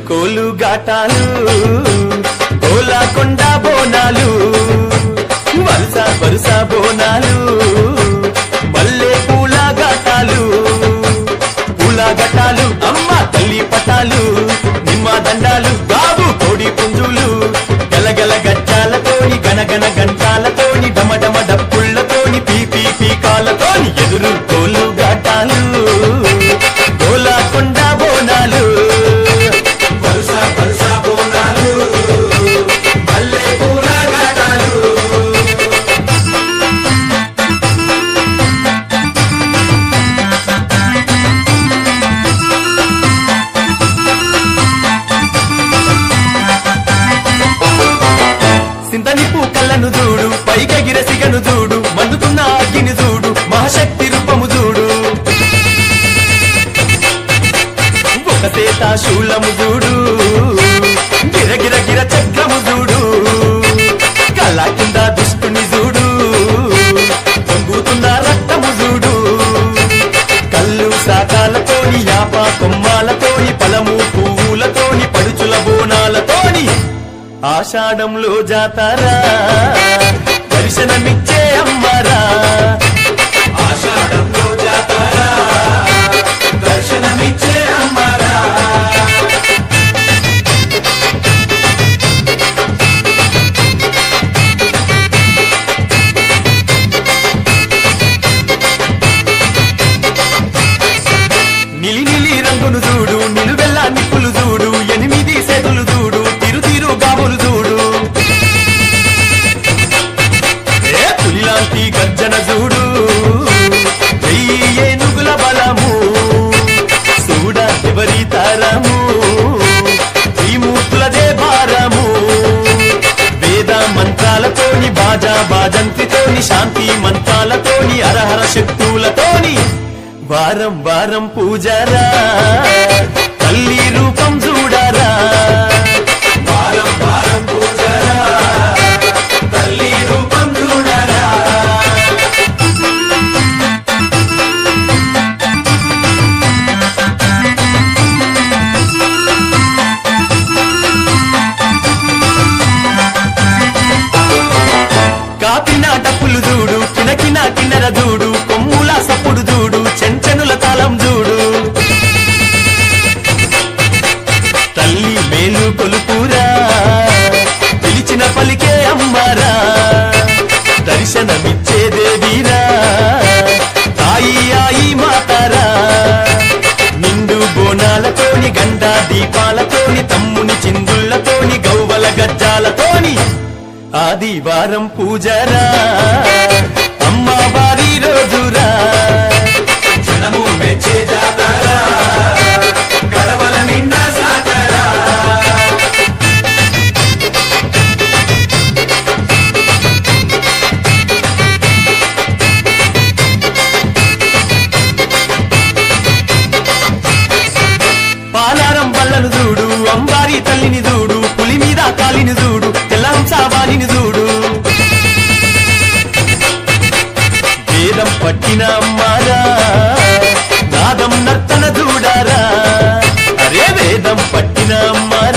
కోలు గాటాలు కోలాకొండ బోనాలు వరుస వరుస బోనాలు మల్లె పూల గాటాలు పూల గటాలు అమ్మ తల్లి పటాలు నిమ్మ దండాలు బాబు కోడి పుంజులు గలగల గజ్జాలతోని గనగన గంటాలతోని డమడమ డప్పుళ్ళతోని పీపీ పీకాలతోని ఎదురు కోలు గాటాలు కోలాకొండ బోనాలు వరుస వరుస బోనాలు మల్లె పూల గాటాలు సింతనిప్పు కళ్ళను చూడు పైకెగిర సిగను చూడు మండుతున్న అగ్గిని చూడు మహాశక్తి రూపము చూడు ఒక సేత శూలము చూడు గిరగిర గిర చక్రము చూడు కళ్ళ కింద దుష్టుని చూడు పొంగుతున్న రక్తము చూడు కళ్ళు శాఖాలతోని యాప కొమ్మాలతోని పలము పువ్వులతోని పడుచుల బోనాలతోని ఆషాఢంలో జాతారా దర్శనమిచ్చే అమ్మరా ఆషాఢంలో జాతర దర్శనమిచ్చే అమ్మరా నిలి నిలి రంగును చూడు నిలువెల్ల నిప్పులు చూడు ఎనిమిది సేతులు చూడు తిరు తిరు గాబులు చూడు ఏ పులిలాంటి గర్జన చూడు వెయ్యి ఏనుగుల బలము చూడ ఎవరి తరము ఈ మూర్తులదే భారము వేద మంత్రాలతోని బాజా బాజంతితోని శాంతి మంత్రాలతోని అరహర శక్తులతోని వారం వారం పూజరా తల్లి రూపం చూడరా వారం వారం పూజరా తల్లి రూపం చూడరా కాపిన డప్పులు చూడు కినకిన కిన్నెర చూడు కొమ్ముల సప్పుడు చూడు చెంచనుల తాళం చూడు తల్లి మేలు కొలుపురా పిలిచిన పలికే అమ్మరా దర్శనమిచ్చే దేవీరా తాయి ఆయి మాతారా నిండు బోనాలతోని గంట దీపాలతోని తమ్ముని చిందుళ్లతోని గౌవల గజ్జాలతోని ఆదివారం పూజరా అమ్మవారి రోజురా జనము మెచ్చే జాతర గడవల నిండా సాతరా పాలారం బల్లను చూడు అంబారి తల్లిని చూడు పులి మీద కాలిని చూడు తెల్లంసాబాలిని చూడు వేదం పట్టిన అమ్మారా నాదం నర్తన చూడారా అరే వేదం పట్టిన అమ్మారా